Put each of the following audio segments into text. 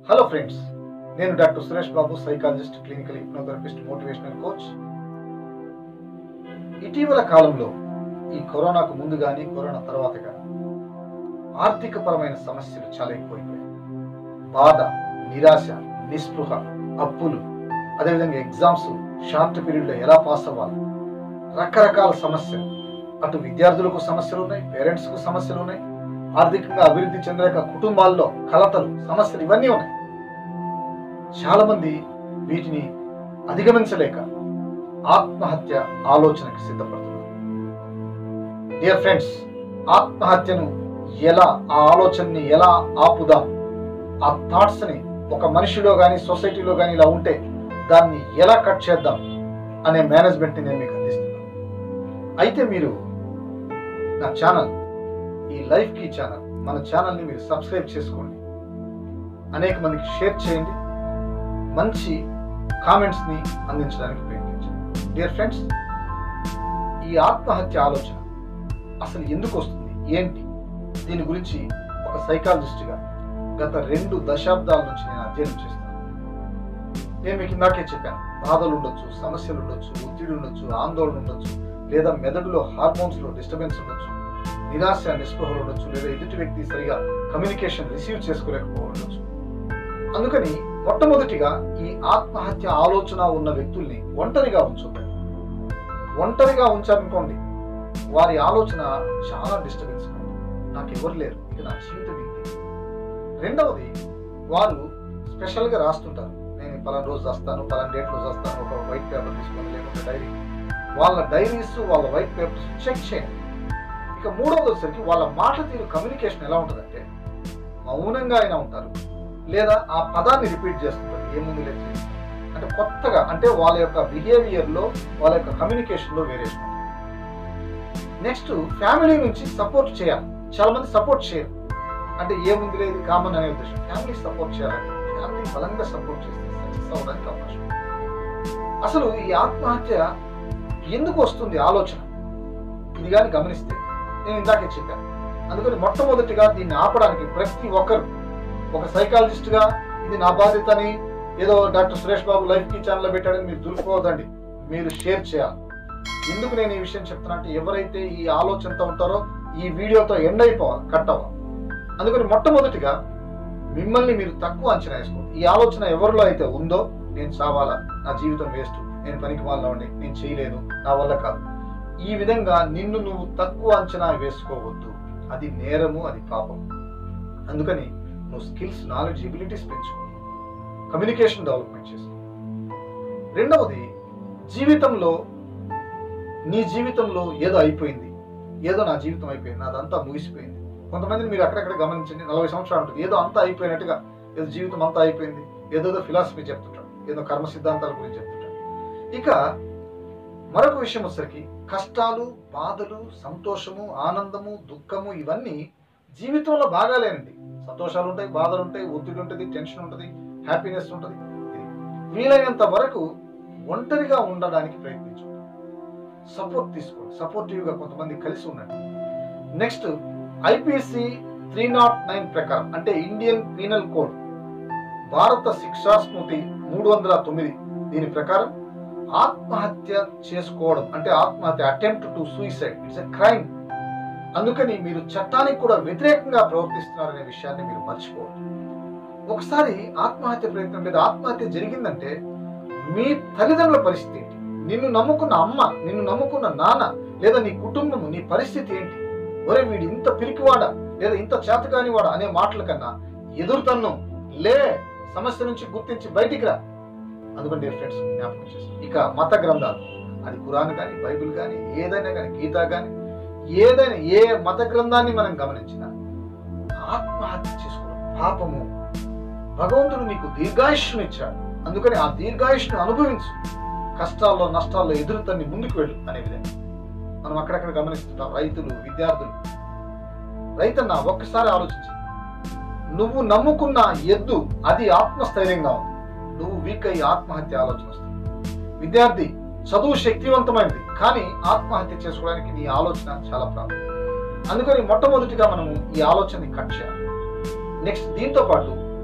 Hello friends నేను doctor Suresh Babu psychologist clinical hypnotherapist motivational coach ఇటీవల కాలంలో ఈ కరోనాకు ముందు కానీ కరోనా తర్వాత కానీ ఆర్థిక పరమైన సమస్యలు చాలా ఎక్కువైపోయాయి బాధ నిరాశ నిస్పృహ అప్పులు అదేవిధంగా ఎగ్జామ్స్ షార్ట్ పీరియడ్లో ఎలా పాస్ అవ్వాలి రకరకాల సమస్యలు అటు విద్యార్థులకు సమస్యలు ఉన్నాయి పేరెంట్స్కు సమస్యలు ఉన్నాయి ఆర్థికంగా అభివృద్ధి చెందలేక కుటుంబాల్లో కలతలు సమస్యలు ఇవన్నీ ఉన్నాయి చాలా మంది వీటిని అధిగమించలేక ఆత్మహత్య ఆలోచనకి సిద్ధపడుతున్నారు డియర్ ఫ్రెండ్స్ ఆత్మహత్యను ఎలా ఆ ఆలోచనని ఎలా ఆపుదాం ఆ థాట్స్ ని ఒక మనిషిలో కానీ సొసైటీలో కానీ ఇలా ఉంటే దాన్ని ఎలా కట్ చేద్దాం అనే మేనేజ్మెంట్ నేను మీకు అందిస్తున్నాను అయితే మీరు నా ఛానల్ ఈ లైఫ్ కీ ఛానల్ మన ఛానల్ని మీరు సబ్స్క్రైబ్ చేసుకోండి అనేక మందికి షేర్ చేయండి మంచి కామెంట్స్ని అందించడానికి ప్రయత్నించండి డియర్ ఫ్రెండ్స్ ఈ ఆత్మహత్య ఆలోచన అసలు ఎందుకు వస్తుంది ఏంటి దీని గురించి ఒక సైకాలజిస్ట్గా గత రెండు దశాబ్దాల నుంచి నేను అధ్యయనం చేస్తాను నేను మీకు ఇందాకే చెప్పాను బాధలు ఉండొచ్చు సమస్యలు ఉండొచ్చు ఒత్తిడి ఉండొచ్చు ఆందోళన ఉండొచ్చు లేదా మెదడులో హార్మోన్స్లో డిస్టర్బెన్స్ ఉండొచ్చు నిరాశ నిస్పృహలు ఉండొచ్చు లేదా ఎదుటి వ్యక్తి సరిగా కమ్యూనికేషన్ రిసీవ్ చేసుకోలేకపోవచ్చు అందుకని మొట్టమొదటిగా ఈ ఆత్మహత్య ఆలోచన ఉన్న వ్యక్తుల్ని ఒంటరిగా ఉంచుతారు ఒంటరిగా ఉంచారనుకోండి వారి ఆలోచన చాలా డిస్టర్బెన్స్ నాకు ఎవరు లేరు ఇది నా జీవితం ఇది రెండవది వారు స్పెషల్గా రాస్తుంటారు నేను పలానా రోజు వస్తాను పలానా డేట్ రోజు వస్తాను ఒక వైట్ పేపర్ తీసుకొని లేకుంటే డైరీ వాళ్ళ డైరీస్ వాళ్ళ వైట్ పేపర్స్ చెక్ చేయండి ఇక మూడవది వచ్చేసరికి వాళ్ళ మాట తీరు కమ్యూనికేషన్ ఎలా ఉంటుందంటే మౌనంగా అయినా ఉంటారు లేదా ఆ పదాన్ని రిపీట్ చేస్తుంటారు ఏముంది లేదు అంటే కొత్తగా అంటే వాళ్ళ యొక్క బిహేవియర్లో వాళ్ళ యొక్క కమ్యూనికేషన్లో వేరియేషన్ నెక్స్ట్ ఫ్యామిలీ నుంచి సపోర్ట్ చేయాలి చాలా మంది సపోర్ట్ చేయరు అంటే ఏముంది లేదు కామన్ అనే ఉద్దేశం ఫ్యామిలీ సపోర్ట్ చేయాలి ఫ్యామిలీ బలంగా సపోర్ట్ చేస్తే సక్సెస్ అవ్వడానికి అవకాశం ఉంది. అసలు ఈ ఆత్మహత్య ఎందుకు వస్తుంది ఆలోచన ఇది కానీ గమనిస్తే నేను ఇందాకే చెప్పాను అందుకని మొట్టమొదటిగా దీన్ని ఆపడానికి ప్రతి ఒక్కరు ఒక సైకాలజిస్ట్ గా ఇది నా బాధ్యత అని ఏదో డాక్టర్ సురేష్ బాబు లైఫ్ కి ఛానల్ పెట్టాడని మీరు దులుపుకోవద్దండి మీరు షేర్ చేయాలి ఎందుకు నేను ఈ విషయం చెప్తున్నా అంటే ఎవరైతే ఈ ఆలోచనతో ఉంటారో ఈ వీడియోతో ఎండ్ అయిపోవాలి కట్ అవ్వాలి అందుకని మొట్టమొదటిగా మిమ్మల్ని మీరు తక్కువ అంచనా వేసుకోండి ఈ ఆలోచన ఎవరిలో అయితే ఉందో నేను చావాలా నా జీవితం వేస్ట్ నేను పనికి వాళ్ళ ఉండి నేను చేయలేను నా వల్ల కాదు ఈ విధంగా నిన్ను నువ్వు తక్కువ అంచనా వేసుకోవద్దు అది నేరము అది పాపం అందుకని నువ్వు స్కిల్స్ నాలెడ్జ్ ఎబిలిటీస్ పెంచుకో కమ్యూనికేషన్ డెవలప్మెంట్ చేసుకో రెండవది జీవితంలో నీ జీవితంలో ఏదో అయిపోయింది ఏదో నా జీవితం అయిపోయింది నాదంతా ముగిసిపోయింది కొంతమందిని మీరు అక్కడక్కడ గమనించండి నలభై సంవత్సరాలు ఉంటుంది ఏదో అంతా అయిపోయినట్టుగా ఏదో జీవితం అంతా అయిపోయింది ఏదో ఫిలాసఫీ చెప్తుంటాడు ఏదో కర్మ సిద్ధాంతాల గురించి చెప్తుంటాడు ఇక మరొక విషయం వచ్చరికి కష్టాలు బాధలు సంతోషము ఆనందము దుఃఖము ఇవన్నీ జీవితంలో బాగాలేనండి సంతోషాలు ఉంటాయి బాధలు ఉంటాయి ఒత్తిడి ఉంటుంది టెన్షన్ ఉంటుంది హ్యాపీనెస్ ఉంటుంది ఇది. వీలైనంత వరకు ఒంటరిగా ఉండడానికి ప్రయత్నించండి సపోర్ట్ తీసుకోండి సపోర్టివ్గా కొంతమంది కలిసి ఉండండి next IPC three nought nine ప్రకారం అంటే ఇండియన్ పీనల్ కోడ్ భారత శిక్షా స్మృతి మూడు వందల తొమ్మిది దీని ప్రకారం ఆత్మహత్య చేసుకోవడం అంటే ఆత్మహత్య attempt to suicide it's a crime అందుకని మీరు చట్టానికి కూడా వ్యతిరేకంగా ప్రవర్తిస్తున్నారనే విషయాన్ని మీరు మర్చిపోవద్దు ఒకసారి ఆత్మహత్య ప్రయత్నం లేదా ఆత్మహత్య జరిగిందంటే మీ తల్లిదండ్రుల పరిస్థితి ఏంటి నిన్ను నమ్ముకున్న అమ్మ నిన్ను నమ్ముకున్న నాన్న లేదా నీ కుటుంబము నీ పరిస్థితి ఏంటి ఒరే వీడు ఇంత పిరికివాడ లేదా ఇంత చేతకానివాడ అనే మాటల కన్నా ఎదురుతన్ను లే సమస్య నుంచి గుర్తించి బయటికి రా అందుకని ఫ్రెండ్స్ జ్ఞాపకం చేస్తాను ఇక మత గ్రంథాలు అది ఖురాన్ కానీ బైబిల్ కానీ ఏదైనా కానీ గీత కానీ ఏదైనా ఏ మత గ్రంథాన్ని మనం గమనించినా ఆత్మహత్య చేసుకోవడం పాపము భగవంతుడు నీకు దీర్ఘాయుష్ను ఇచ్చాడు అందుకని ఆ దీర్ఘాయుష్ను అనుభవించు కష్టాల్లో నష్టాల్లో ఎదురుతన్ని ముందుకు వెళ్ళు అనే విధంగా మనం అక్కడక్కడ గమనిస్తుంటాం రైతులు విద్యార్థులు రైతన్న ఒక్కసారి ఆలోచించి నువ్వు నమ్ముకున్న ఎద్దు అది ఆత్మస్థైర్యంగా ఉంది నువ్వు వీక్ అయ్యి ఆత్మహత్య ఆలోచన వస్తుంది విద్యార్థి చదువు శక్తివంతమైనది కానీ ఆత్మహత్య చేసుకోవడానికి నీ ఆలోచన చాలా ప్రాబ్లం అందుకని మొట్టమొదటిగా మనము ఈ ఆలోచనని కట్ చేయాలి నెక్స్ట్ దీంతో పాటు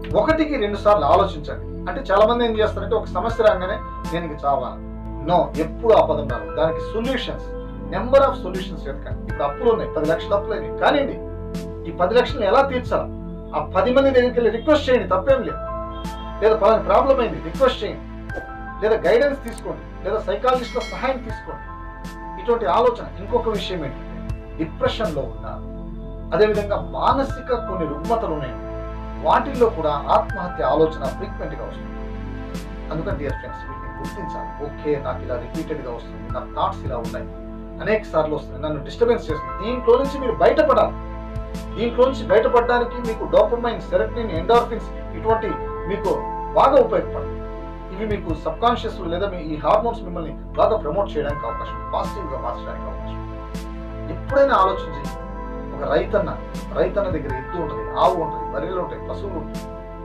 ఒకటికి రెండు సార్లు ఆలోచించండి అంటే చాలా మంది ఏం చేస్తారంటే ఒక సమస్య రాగానే నేను ఇంక చావాలి నో ఎప్పుడు ఆ పదం రాదు దానికి సొల్యూషన్స్ నెంబర్ ఆఫ్ సొల్యూషన్స్ వెతకండి ఇప్పుడు అప్పులు ఉన్నాయి పది లక్షల అప్పులు అయినాయి కానివ్వండి ఈ పది లక్షలు ఎలా తీర్చాలి ఆ పది మంది దగ్గరికి వెళ్ళి రిక్వెస్ట్ చేయండి తప్పేం లేదు లేదా పలాని ప్రాబ్లం అయింది రిక్వెస్ట్ చేయండి లేదా గైడెన్స్ తీసుకోండి లేదా సైకాలజిస్ట్ల సహాయం తీసుకోండి ఇటువంటి ఆలోచన ఇంకొక విషయం ఏంటంటే డిప్రెషన్లో ఉన్న అదేవిధంగా మానసిక కొన్ని రుగ్మతలు ఉన్నాయి వాటిల్లో కూడా ఆత్మహత్య ఆలోచన ఫ్రీక్వెంట్గా వస్తుంది అందుకని డియర్ ఫ్రెండ్స్ వీటిని గుర్తించాలి ఓకే నాకు ఇలా రిపీటెడ్గా వస్తుంది నా థాట్స్ ఇలా ఉన్నాయి అనేక సార్లు వస్తుంది నన్ను డిస్టర్బెన్స్ చేస్తుంది దీంట్లో నుంచి మీరు బయటపడాలి దీంట్లో నుంచి బయటపడడానికి మీకు డోపమైన్ సెరటిన్ ఎండార్ఫిన్స్ ఇటువంటి మీకు బాగా ఉపయోగపడతాయి ఇవి మీకు సబ్ కాన్షియస్ లేదా మీ ఈ హార్మోన్స్ మిమ్మల్ని బాగా ప్రమోట్ చేయడానికి అవకాశం పాజిటివ్ గా మార్చడానికి అవకాశం ఎప్పుడైనా ఆలోచించి ఒక రైతన్న రైతన్న దగ్గర ఎద్దు ఉంటుంది ఆవు ఉంటుంది బర్రెలు ఉంటాయి పశువులు ఉంటాయి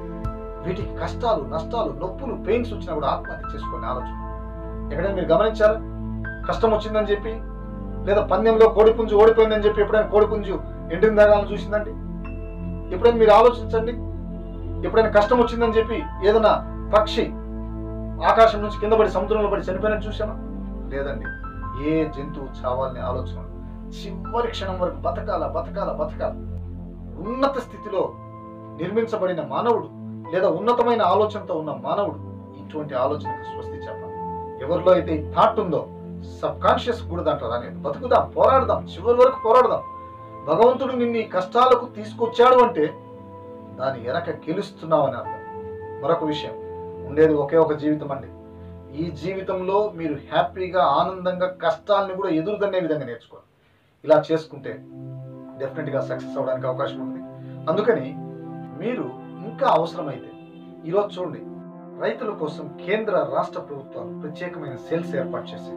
వీటికి కష్టాలు నష్టాలు నొప్పులు పెయిన్స్ వచ్చినా కూడా ఆత్మహత్య చేసుకునే ఆలోచన ఎక్కడైనా మీరు గమనించారా కష్టం వచ్చిందని చెప్పి లేదా పందెంలో కోడిపుంజు ఓడిపోయిందని చెప్పి ఎప్పుడైనా కోడిపుంజు ఎండిన దాగాలను చూసిందండి ఎప్పుడైనా మీరు ఆలోచించండి ఎప్పుడైనా కష్టం వచ్చిందని చెప్పి ఏదైనా పక్షి ఆకాశం నుంచి కింద పడి సముద్రంలో పడి చనిపోయినట్టు చూసామా లేదండి ఏ జంతువు చావాలని ఆలోచన చివరి క్షణం వరకు బతకాల బతకాల బతకాల ఉన్నత స్థితిలో నిర్మించబడిన మానవుడు లేదా ఉన్నతమైన ఆలోచనతో ఉన్న మానవుడు ఇటువంటి ఆలోచనకు స్వస్తి చెప్పాలి ఎవరిలో అయితే ఈ థాట్ ఉందో సబ్ కాన్షియస్ కూడా దాంట్లో రాలేదు బతుకుదాం పోరాడదాం చివరి వరకు పోరాడదాం భగవంతుడు నిన్ను ఈ కష్టాలకు తీసుకొచ్చాడు అంటే దాని వెనక గెలుస్తున్నావని అర్థం మరొక విషయం ఉండేది ఒకే ఒక జీవితం అండి ఈ జీవితంలో మీరు హ్యాపీగా ఆనందంగా కష్టాలను కూడా ఎదురుదన్నే విధంగా నేర్చుకోవాలి ఇలా చేసుకుంటే డెఫినెట్గా సక్సెస్ అవడానికి అవకాశం ఉంది అందుకని మీరు ఇంకా అవసరమైతే ఈరోజు చూడండి రైతుల కోసం కేంద్ర రాష్ట్ర ప్రభుత్వాలు ప్రత్యేకమైన సెల్స్ ఏర్పాటు చేశాయి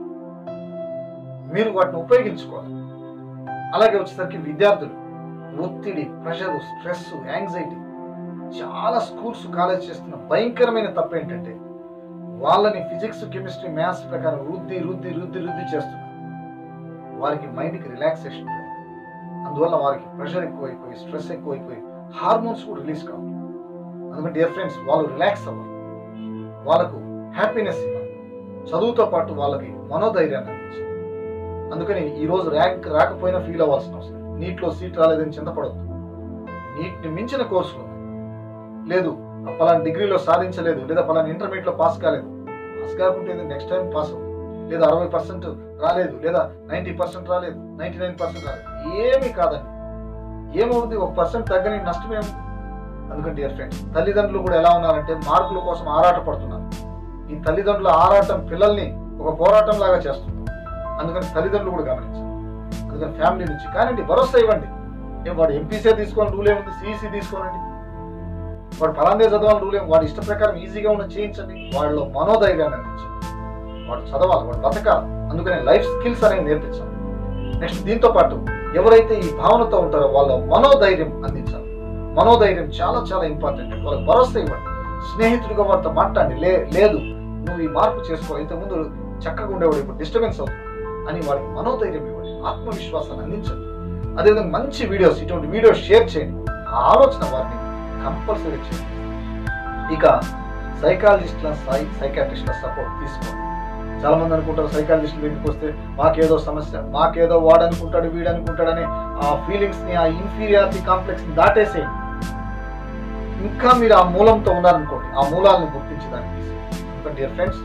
మీరు వాటిని ఉపయోగించుకోవాలి అలాగే వచ్చేసరికి విద్యార్థులు ఒత్తిడి ప్రెషర్ స్ట్రెస్ యాంగ్జైటీ చాలా స్కూల్స్ కాలేజ్ చేస్తున్న భయంకరమైన తప్పు ఏంటంటే వాళ్ళని ఫిజిక్స్ కెమిస్ట్రీ మ్యాథ్స్ ప్రకారం రుద్ది రుద్ది రుద్ది రుద్ది చేస్తున్నారు వారికి మైండ్కి రిలాక్సేషన్ లేదు. అందువల్ల వారికి ప్రెషర్ ఎక్కువైపోయి స్ట్రెస్ ఎక్కువైపోయి హార్మోన్స్ కూడా రిలీజ్ కావాలి అందుకని డియర్ ఫ్రెండ్స్ వాళ్ళు రిలాక్స్ అవ్వాలి వాళ్ళకు హ్యాపీనెస్ ఇవ్వాలి చదువుతో పాటు వాళ్ళకి మనోధైర్యాన్ని అందించాలి అందుకని ఈ రోజు ర్యాంక్ రాకపోయినా ఫీల్ అవ్వాల్సిన అవసరం లేదు. నీట్లో సీట్ రాలేదని చింతపడద్దు నీటిని మించిన కోర్సులు ఉన్నాయి. లేదు ఆ పలానా డిగ్రీలో సాధించలేదు లేదా పలానా ఇంటర్మీడియట్ లో పాస్ కాలేదు పాస్ కాకుంటే నెక్స్ట్ టైం పాస్ అవుతుంది లేదా అరవై పర్సెంట్ రాలేదు లేదా నైంటీ పర్సెంట్ రాలేదు నైంటీ నైన్ పర్సెంట్ రాలేదు ఏమీ కాదండి ఏమవుతుంది ఒక పర్సెంట్ తగ్గని నష్టం ఏముంది అందుకని డియర్ ఫ్రెండ్స్ తల్లిదండ్రులు కూడా ఎలా ఉన్నారంటే మార్కుల కోసం ఆరాట పడుతున్నారు ఈ తల్లిదండ్రుల ఆరాటం పిల్లల్ని ఒక పోరాటం లాగా చేస్తుంది అందుకని తల్లిదండ్రులు కూడా గమనించాలి అందుకని ఫ్యామిలీ నుంచి కానివ్వండి భరోసా ఇవ్వండి ఏం వాడు ఎంపీసీ తీసుకోవాలని రూల్ ఏముంది సిఈసీ తీసుకోనండి వాడు పలాందే చదవాలని రూల్ ఏం వాడి ఇష్ట ప్రకారం ఈజీగా ఉన్న చేయించండి వాళ్ళలో మనోధైర్యాన్ని అందించండి వాడు చదవాలి వాడు బతకాలి అందుకని లైఫ్ స్కిల్స్ అనేవి నేర్పించాలి నెక్స్ట్ దీంతో పాటు ఎవరైతే ఈ భావనతో ఉంటారో వాళ్ళ మనోధైర్యం అందించాలి మనోధైర్యం చాలా చాలా ఇంపార్టెంట్ వాళ్ళకి భరోసా ఇవ్వండి స్నేహితుడిగా వారితో మాట్లాడండి లే లేదు నువ్వు ఈ మార్పు చేసుకో ఇంతకుముందు చక్కగా ఉండేవాడు ఇప్పుడు డిస్టర్బెన్స్ అవుతుంది అని వారికి మనోధైర్యం ఇవ్వండి ఆత్మవిశ్వాసాన్ని అందించండి అదేవిధంగా మంచి వీడియోస్ ఇటువంటి వీడియోస్ షేర్ చేయండి ఆ ఆలోచన వారిని కంపల్సరీ చేయండి ఇక సైకాలజిస్ట్ల సై సైకాట్రిస్ట్ల సపోర్ట్ తీసుకోండి చాలా మంది అనుకుంటారు సైకాలజిస్ట్ దగ్గరికి వస్తే మాకేదో సమస్య మాకేదో వాడు అనుకుంటాడు వీడు అనుకుంటాడని ఆ ఫీలింగ్స్ ని ఆ ఇన్ఫీరియారిటీ కాంప్లెక్స్ ని దాటేసేయండి ఇంకా మీరు ఆ మూలంతో ఉన్నారనుకోండి ఆ మూలాలను గుర్తించి దాన్ని తీసేయండి డియర్ ఫ్రెండ్స్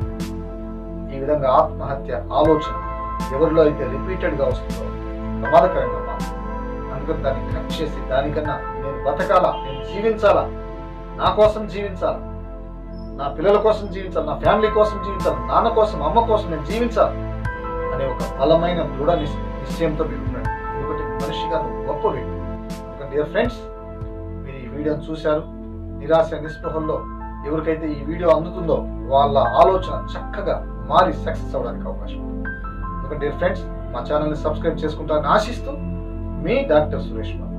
ఈ విధంగా ఆత్మహత్య ఆలోచన ఎవరిలో అయితే రిపీటెడ్ గా వస్తుందో ప్రమాదకరంగా మారుతుంది అందుకని దాన్ని కట్ చేసి దానికన్నా నేను బతకాలా నేను జీవించాలా నా కోసం జీవించాలా నా పిల్లల కోసం జీవించాలి నా ఫ్యామిలీ కోసం జీవించాలి నాన్న కోసం అమ్మ కోసం నేను జీవించాలి అనే ఒక బలమైన దృఢ నిశ్- నిశ్చయంతో మీరు ఉండండి ఎందుకంటే మనిషిగా నువ్వు గొప్ప వ్యక్తి అందుకని డియర్ ఫ్రెండ్స్ మీరు ఈ వీడియోని చూశారు నిరాశ నిస్పృహల్లో ఎవరికైతే ఈ వీడియో అందుతుందో వాళ్ళ ఆలోచన చక్కగా మారి సక్సెస్ అవ్వడానికి అవకాశం ఉంది ఎందుకంటే డియర్ ఫ్రెండ్స్ మా ఛానల్ని సబ్స్క్రైబ్ చేసుకుంటారని ఆశిస్తూ మీ డాక్టర్ సురేష్ బాబు